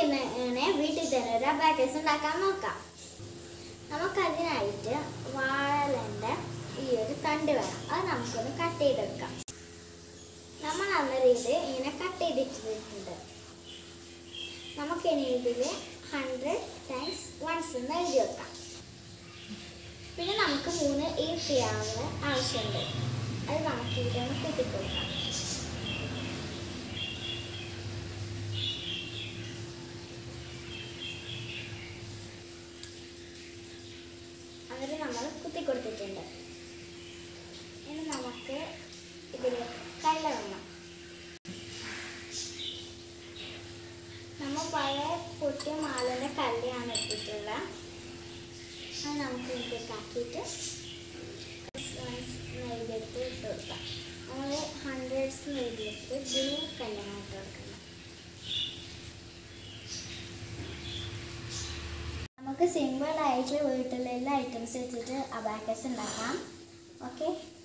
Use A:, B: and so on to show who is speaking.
A: ഇങ്ങനെ വീട്ടിൽ തന്നെ ഒരു അബാക്കസ് ഉണ്ടാക്കാൻ നോക്കാം നമുക്കതിനായിട്ട് വാഴലൻ്റെ ഈ ഒരു തണ്ട് വേണം അത് നമുക്കൊന്ന് കട്ട് ചെയ്തെടുക്കാം നമ്മൾ അന്നേരം ഇത് ഇങ്ങനെ കട്ട് ചെയ്തിട്ടിട്ടുണ്ട് നമുക്കിനി ഇതിൽ ഹൺഡ്രഡ് ടൈംസ് വൺസ് എന്ന് എഴുതി വെക്കാം പിന്നെ നമുക്ക് മൂന്ന് ഈർത്തിയാവുന്ന ആവശ്യമുണ്ട് അത് നമുക്ക് ഇതിലൊന്ന് കുത്തിക്കൊടുക്കാം അതിൽ നമ്മൾ കുത്തി കൊടുത്തിട്ടുണ്ട് ഇനി നമുക്ക് ഇതിലേക്ക് കല്ല വേണം നമ്മൾ പഴയ പൊട്ടിയ മാലിൻ്റെ കല്ലാണ് ഇട്ടിട്ടുള്ളത് അത് നമുക്ക് ഇതിലേക്ക് ആക്കിയിട്ട് നെയ്തെടുത്ത് ഇട്ട് കൊടുക്കാം നമ്മൾ ഹൺഡ്രഡ്സ് നെയ്തെടുത്ത് ബ്ലൂ കല്ലാണ് ഇട്ട് കൊടുക്കുന്നത് നമുക്ക് സിമ്പിൾ ആയിട്ട് വീട്ടിലുള്ള എല്ലാ ഐറ്റംസ് വെച്ചിട്ട് അബാക്കസ് ഉണ്ടാക്കാം ഓക്കെ